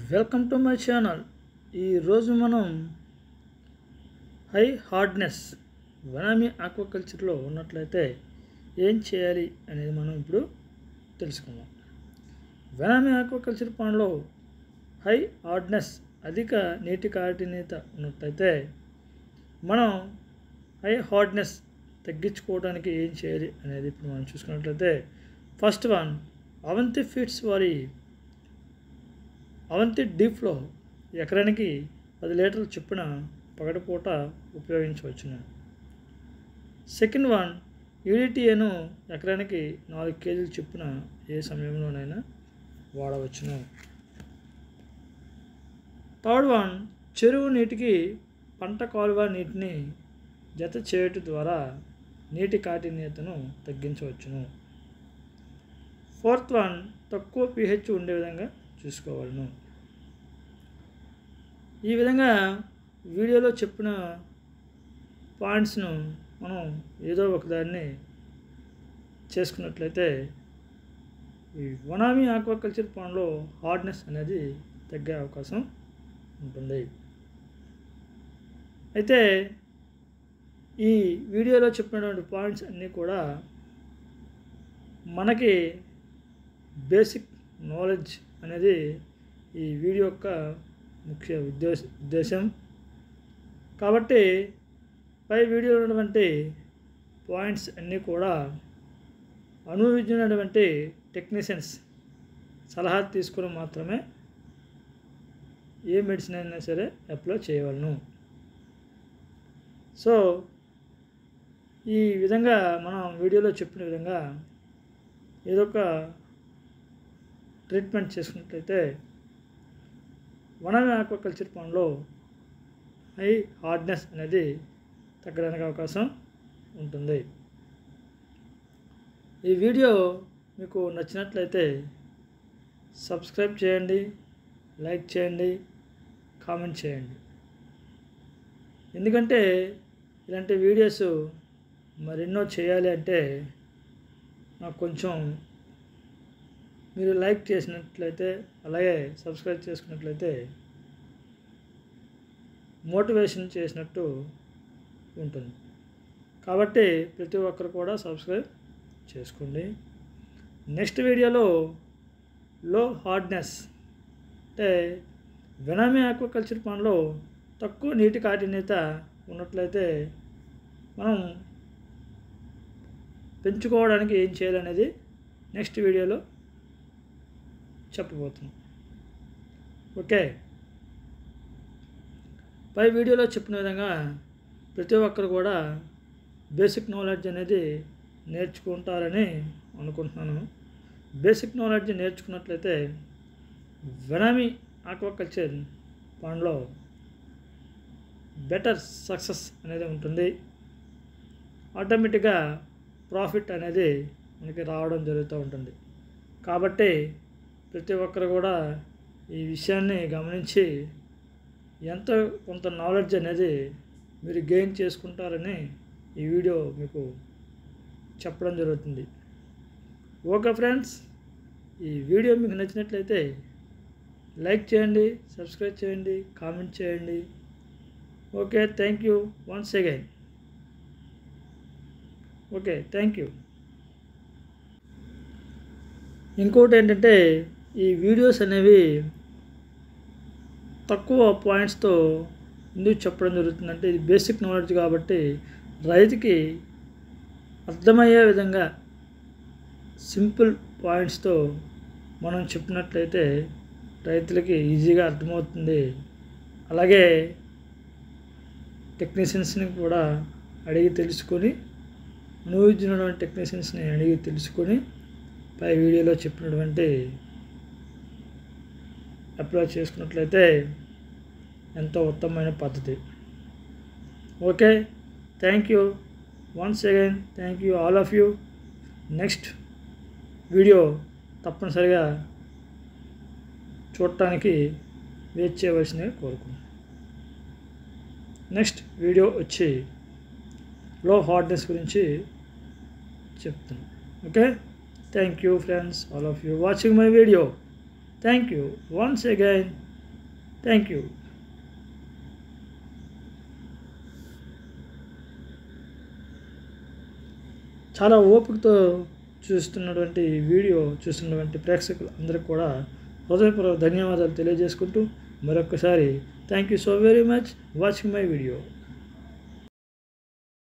welcome to my channel ఈరోజు మనం high hardness vannamei ఆక్వాకల్చర్లో ఉన్నట్లయితే ఏం చేయాలి అనేది మనం ఇప్పుడు తెలుసుకుందాం వనామి ఆక్వాకల్చర్ పాండ్లో హై హార్డ్నెస్ అధిక నీటి కాఠిన్యత ఉన్నట్లయితే మనం హై హార్డ్నెస్ తగ్గించుకోవడానికి ఏం చేయాలి అనేది ఇప్పుడు మనం చూసుకున్నట్లయితే ఫస్ట్ వన్ అవంతి ఫీడ్స్ వారి అవంతి డీప్లో ఎకరానికి పది లీటర్ల చొప్పున పగటిపూట ఉపయోగించవచ్చును సెకండ్ వన్ యూడిటిఏను ఎకరానికి నాలుగు కేజీల చొప్పున ఏ సమయంలోనైనా వాడవచ్చును థర్డ్ వన్ చెరువు నీటికి పంట కాలువ నీటిని జత చేయటం ద్వారా నీటి కాఠిన్యతను తగ్గించవచ్చును ఫోర్త్ వన్ తక్కువ పిహెచ్ ఉండే విధంగా చూసుకోవాలను ఈ విధంగా వీడియోలో చెప్పిన పాయింట్స్ను మనం ఏదో ఒకదాన్ని చేసుకున్నట్లయితే ఈ వనామి ఆక్వాకల్చర్ పాండ్లో హార్డ్నెస్ అనేది తగ్గే అవకాశం ఉంటుంది అయితే ఈ వీడియోలో చెప్పినటువంటి పాయింట్స్ అన్నీ కూడా మనకి బేసిక్ నాలెడ్జ్ అనేది ఈ వీడియో యొక్క ముఖ్య ఉద్దేశ ఉద్దేశం కాబట్టి పై వీడియోలో ఉన్నటువంటి పాయింట్స్ అన్నీ కూడా అనుభవించినటువంటి టెక్నీషియన్స్ సలహా తీసుకుని మాత్రమే ఏ మెడిసిన్ అయినా సరే అప్లై చేయవలను సో ఈ విధంగా మనం వీడియోలో చెప్పిన విధంగా ఏదో ఒక ట్రీట్మెంట్ చేసుకున్నట్లయితే వనమి ఆక్వాకల్చర్ పనిలో హై హార్డ్నెస్ అనేది తగ్గడానికి అవకాశం ఉంటుంది ఈ వీడియో మీకు నచ్చినట్లయితే సబ్స్క్రైబ్ చేయండి లైక్ చేయండి కామెంట్ చేయండి ఎందుకంటే ఇలాంటి వీడియోస్ మరెన్నో చేయాలి అంటే నాకు కొంచెం మీరు లైక్ చేసినట్లయితే అలాగే సబ్స్క్రైబ్ చేసుకున్నట్లయితే మోటివేషన్ చేసినట్టు ఉంటుంది కాబట్టి ప్రతి ఒక్కరు కూడా సబ్స్క్రైబ్ చేసుకోండి నెక్స్ట్ వీడియోలో లో హార్డ్నెస్ అంటే వెనామీ ఆక్వాకల్చర్ పనిలో తక్కువ నీటి కాఠిన్యత ఉన్నట్లయితే మనం పెంచుకోవడానికి ఏం చేయాలనేది నెక్స్ట్ వీడియోలో చెప్పబోతున్నాం ఓకే పై వీడియోలో చెప్పిన విధంగా ప్రతి ఒక్కరు కూడా బేసిక్ నాలెడ్జ్ అనేది నేర్చుకుంటారని అనుకుంటున్నాను బేసిక్ నాలెడ్జ్ నేర్చుకున్నట్లయితే వెనామీ ఆక్వాకల్చర్ పాండ్లో బెటర్ సక్సెస్ అనేది ఉంటుంది ఆటోమేటిక్గా ప్రాఫిట్ అనేది మనకి రావడం జరుగుతూ ఉంటుంది కాబట్టి ప్రతి ఒక్కరు కూడా ఈ విషయాన్ని గమనించి ఎంత కొంత నాలెడ్జ్ అనేది మీరు గెయిన్ చేసుకుంటారని ఈ వీడియో మీకు చెప్పడం జరుగుతుంది ఓకే ఫ్రెండ్స్ ఈ వీడియో మీకు నచ్చినట్లయితే లైక్ చేయండి సబ్స్క్రైబ్ చేయండి కామెంట్ చేయండి okay thank you once again okay thank you ఇంకోటి ఏంటంటే ఈ వీడియోస్ అనేవి తక్కువ పాయింట్స్తో ఎందుకు చెప్పడం జరుగుతుందంటే ఇది బేసిక్ నాలెడ్జ్ కాబట్టి రైతుకి అర్థమయ్యే విధంగా సింపుల్ పాయింట్స్తో మనం చెప్పినట్లయితే రైతులకి ఈజీగా అర్థమవుతుంది అలాగే టెక్నీషియన్స్ని కూడా అడిగి తెలుసుకొని అనుభవించినటువంటి టెక్నీషియన్స్ని అడిగి తెలుసుకొని పై వీడియోలో చెప్పినటువంటి అప్లై చేసుకున్నట్లయితే ఎంతో ఉత్తమమైన పద్ధతి okay thank you once again thank you all of you next video తప్పనిసరిగా చూడటానికి వెయిట్ చేయవలసిందిగా కోరుకుంటున్నాను నెక్స్ట్ వీడియో వచ్చి లో హార్డ్నెస్ గురించి చెప్తాను okay thank you friends all of you watching my video thank you once again thank you చాలా ఓపికతో చూస్తున్నటువంటి వీడియో చూస్తున్నటువంటి ప్రేక్షకులు అందరికి కూడా హృదయపూర్వక ధన్యవాదాలు తెలియజేసుకుంటూ మరొకసారి thank you so very much watching my video